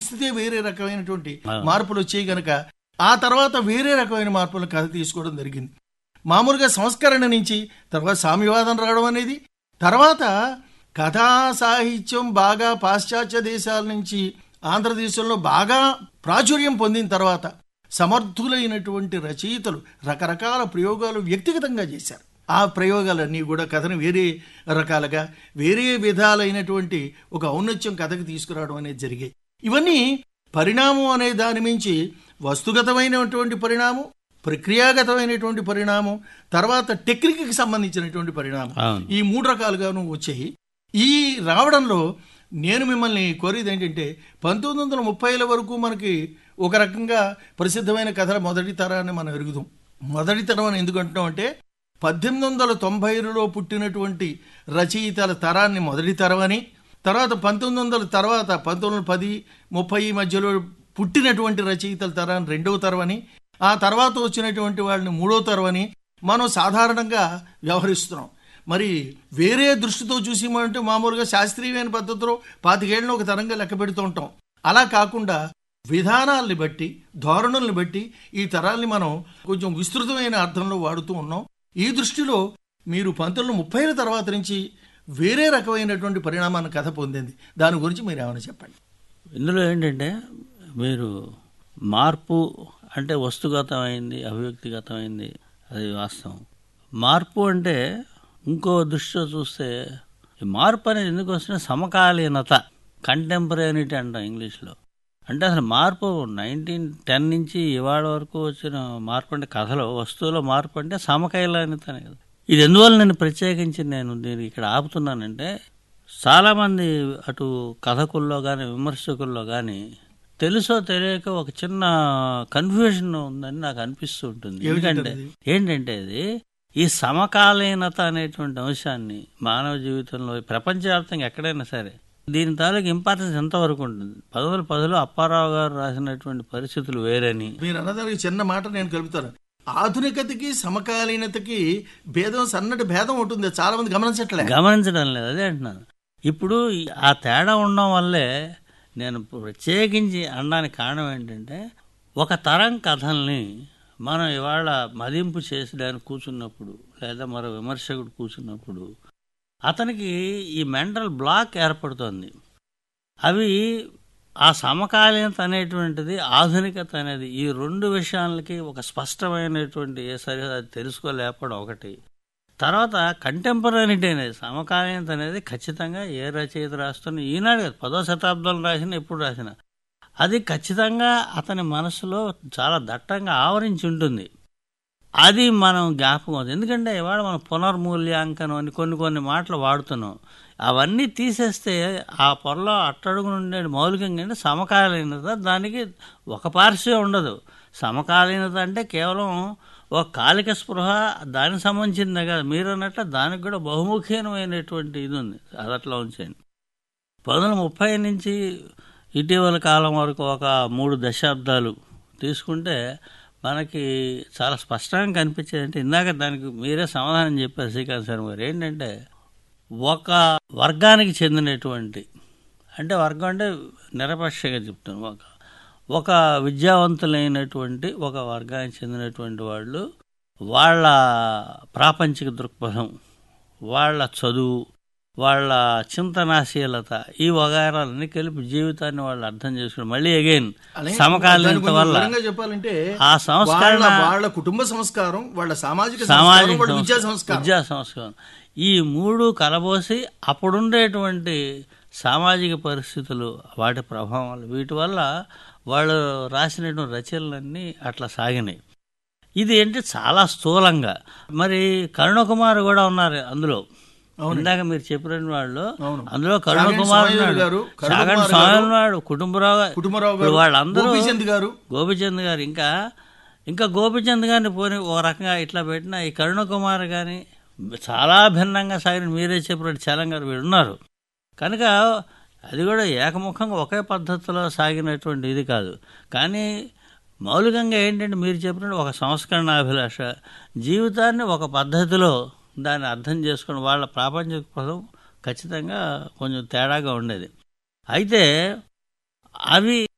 పరిస్థితే వేరే రకమైనటువంటి అవును. మార్పులు వచ్చాయి గనక ఆ తర్వాత వేరే రకమైన మార్పుల కథ తీసుకోవడం జరిగింది మామూలుగా సంస్కరణ నుంచి తర్వాత సామ్యవాదం రావడం అనేది తర్వాత కథా సాహిత్యం బాగా పాశ్చాత్య దేశాల నుంచి ఆంధ్రదేశంలో బాగా ప్రాచుర్యం పొందిన తర్వాత సమర్థులైనటువంటి రచయితలు రకరకాల ప్రయోగాలు వ్యక్తిగతంగా చేశారు ఆ ప్రయోగాలన్నీ కూడా కథను వేరే రకాలుగా వేరే విధాలైనటువంటి ఒక ఔన్నత్యం కథకు తీసుకురావడం అనేది జరిగాయి ఇవన్నీ పరిణామం అనే దాని మించి వస్తుగతమైనటువంటి పరిణామం ప్రక్రియాగతమైనటువంటి పరిణామం తర్వాత టెక్నిక్కి సంబంధించినటువంటి పరిణామం అవును ఈ మూడు రకాలుగాను వచ్చాయి ఈ రావడంలో నేను మిమ్మల్ని కోరేది ఏంటంటే పంతొమ్మిది వందల ముప్పైల వరకు మనకి ఒక రకంగా ప్రసిద్ధమైన కథల మొదటి తరాన్ని మనం ఎరుగుదాం మొదటి తరం అని ఎందుకు అంటున్నాం అంటే పద్దెనిమిది వందల తొంభైలో పుట్టినటువంటి రచయితల తరాన్ని మొదటి తరం అని తర్వాత పంతొమ్మిది వందల తర్వాత పంతొమ్మిది వందల పది ముప్పై మధ్యలో పుట్టినటువంటి రచయితల తరాన్ని రెండవ తరం అని ఆ తర్వాత వచ్చినటువంటి వాళ్ళని మూడో తరం అని మనం సాధారణంగా వ్యవహరిస్తున్నాం మరి వేరే దృష్టితో చూసిమంటే మామూలుగా శాస్త్రీయమైన పద్ధతిలో పాతికేళ్ళను ఒక తరంగా లెక్క పెడుతూ ఉంటాం అలా కాకుండా విధానాల్ని బట్టి ధోరణుల్ని బట్టి ఈ తరాల్ని మనం కొంచెం విస్తృతమైన అర్థంలో వాడుతూ ఉన్నాం ఈ దృష్టిలో మీరు పంతొమ్మిది ముప్పైల తర్వాత నుంచి వేరే రకమైనటువంటి పరిణామాన్ని కథ పొందింది దాని గురించి మీరు ఏమైనా చెప్పండి ఇందులో ఏంటంటే మీరు మార్పు అంటే వస్తుగతమైంది అభివ్యక్తిగతమైంది అది వాస్తవం మార్పు అంటే ఇంకో దృష్టిలో చూస్తే ఈ మార్పు అనేది ఎందుకు వస్తుంది సమకాలీనత కంటెంపరీనిటీ అంటాం ఇంగ్లీష్లో అంటే అసలు మార్పు నైన్టీన్ టెన్ నుంచి ఇవాళ వరకు వచ్చిన మార్పు అంటే కథలో వస్తువులో మార్పు అంటే సమకాలీనతనే కదా ఇది ఎందువల్ల నేను ప్రత్యేకించి నేను దీన్ని ఇక్కడ ఆపుతున్నానంటే చాలామంది అటు కథకుల్లో కానీ విమర్శకుల్లో కానీ తెలుసో తెలియక ఒక చిన్న కన్ఫ్యూజన్ ఉందని నాకు అనిపిస్తూ ఉంటుంది ఎందుకంటే అది? ఏంటంటే ఇది ఈ సమకాలీనత అనేటువంటి అంశాన్ని మానవ జీవితంలో ప్రపంచవ్యాప్తంగా ఎక్కడైనా సరే దీని తాలూకు ఇంపార్టెన్స్ ఎంతవరకు ఉంటుంది పదవులు పదులు అప్పారావు గారు రాసినటువంటి పరిస్థితులు వేరని మీరు అన్నదానికి చిన్న మాట నేను కలుపుతాను ఆధునికతకి సమకాలీనతకి భేదం సన్నటి భేదం ఉంటుంది చాలా మంది గమనించట్లే గమనించడం లేదు అదే అంటున్నాను ఇప్పుడు ఈ- ఆ తేడా ఉండడం వల్లే నేను ప్రత్యేకించి అనడానికి కారణం ఏంటంటే ఒక తరం కథల్ని మనం ఇవాళ మదింపు చేసడానికి కూర్చున్నప్పుడు లేదా మరో విమర్శకుడు కూర్చున్నప్పుడు అతనికి ఈ మెంటల్ బ్లాక్ ఏర్పడుతోంది అవి ఆ సమకాలీనత అనేటువంటిది ఆధునికత అనేది ఈ రెండు విషయాలకి ఒక స్పష్టమైనటువంటి ఏ సరిహద్దు అది తెలుసుకోలేకపోవడం ఒకటి తర్వాత కంటెంపరీనిటీ అనేది సమకాలీనత అనేది ఖచ్చితంగా ఏ రచయిత రాస్తున్న ఈనాడు కాదు, పదో శతాబ్దంలో రాసిన ఎప్పుడు రాసిన అది ఖచ్చితంగా అతని మనసులో చాలా దట్టంగా ఆవరించి ఉంటుంది అది మనం జ్ఞాపకం అవుతుంది ఎందుకంటే ఇవాళ మనం పునర్మూల్యాంకనం అని కొన్ని కొన్ని మాటలు వాడుతున్నాం అవన్నీ తీసేస్తే ఆ పొరలో అట్టడుగు నుండి మౌలికంగా అంటే సమకాలీనత దానికి ఒక పార్శ్వే ఉండదు సమకాలీనత అంటే కేవలం ఒక కాలిక స్పృహ దానికి సంబంధించిందే కదా మీరు అన్నట్లు దానికి కూడా బహుముఖీనమైనటువంటి ఇది ఉంది అది అట్లా ఉంచండి పంతొమ్మిది వందల ముప్పై నుంచి ఇటీవల కాలం వరకు ఒక మూడు దశాబ్దాలు తీసుకుంటే మనకి చాలా స్పష్టంగా కనిపించేది అంటే ఇందాక దానికి మీరే సమాధానం చెప్పారు శ్రీకాంత్ శర్మ గారు ఏంటంటే ఒక వర్గానికి చెందినటువంటి అంటే వర్గం అంటే నిరపక్షగా చెప్తాను ఒక ఒక విద్యావంతులైనటువంటి ఒక వర్గానికి చెందినటువంటి వాళ్ళు వాళ్ళ ప్రాపంచిక దృక్పథం వాళ్ళ చదువు వాళ్ళ చింతనాశీలత ఈ వగారాలన్నీ కలిపి జీవితాన్ని వాళ్ళు అర్థం చేసుకుని మళ్ళీ అగైన్ అలాగే దాని సమకాలీనత కొంచెం వల్ల వివరంగా చెప్పాలంటే ఆ సంస్కరణ వాళ్ళ వాళ్ళ కుటుంబ సంస్కారం వాళ్ళ సామాజిక సంస్కారం సామాజిక వాళ్ళ విద్యా సంస్కారం, సంస్కారం విద్యా సంస్కారం ఈ మూడు కలబోసి అప్పుడుండేటువంటి సామాజిక పరిస్థితులు వాటి ప్రభావాలు వీటి వల్ల వాళ్ళు రాసినటువంటి రచనలన్నీ అట్లా సాగినాయి ఇది ఏంటి చాలా స్థూలంగా మరి కరుణకుమార్ కూడా ఉన్నారు అందులో ఇందాక మీరు చెప్పిన వాళ్ళు అవును. అందులో చాగంటి కరుణకుమార్ స్వామి ఉన్నాడు గారు, చాగంటి కరుణకుమార్ స్వామి గారు, ఉన్నాడు కుటుంబరావు గారు కుటుంబరావు ఇప్పుడు గారు వాళ్ళందరూ గోపీచంద్ గారు గోపిచంద్ గారు ఇంకా ఇంకా గోపిచంద్ గారిని పోని ఒక రకంగా ఇట్లా పెట్టిన ఈ కరుణకుమార్ కానీ చాలా భిన్నంగా సాగిన మీరే చెప్పినట్టు చలం గారు వీళ్ళు ఉన్నారు కనుక అది కూడా ఏకముఖంగా ఒకే పద్ధతిలో సాగినటువంటి ఇది కాదు కానీ మౌలికంగా ఏంటంటే మీరు చెప్పినట్టు ఒక సంస్కరణాభిలాష జీవితాన్ని ఒక పద్ధతిలో దాన్ని అర్థం చేసుకుని వాళ్ళ ప్రాపంచిక పదం ఖచ్చితంగా కొంచెం తేడాగా ఉండేది అయితే అవి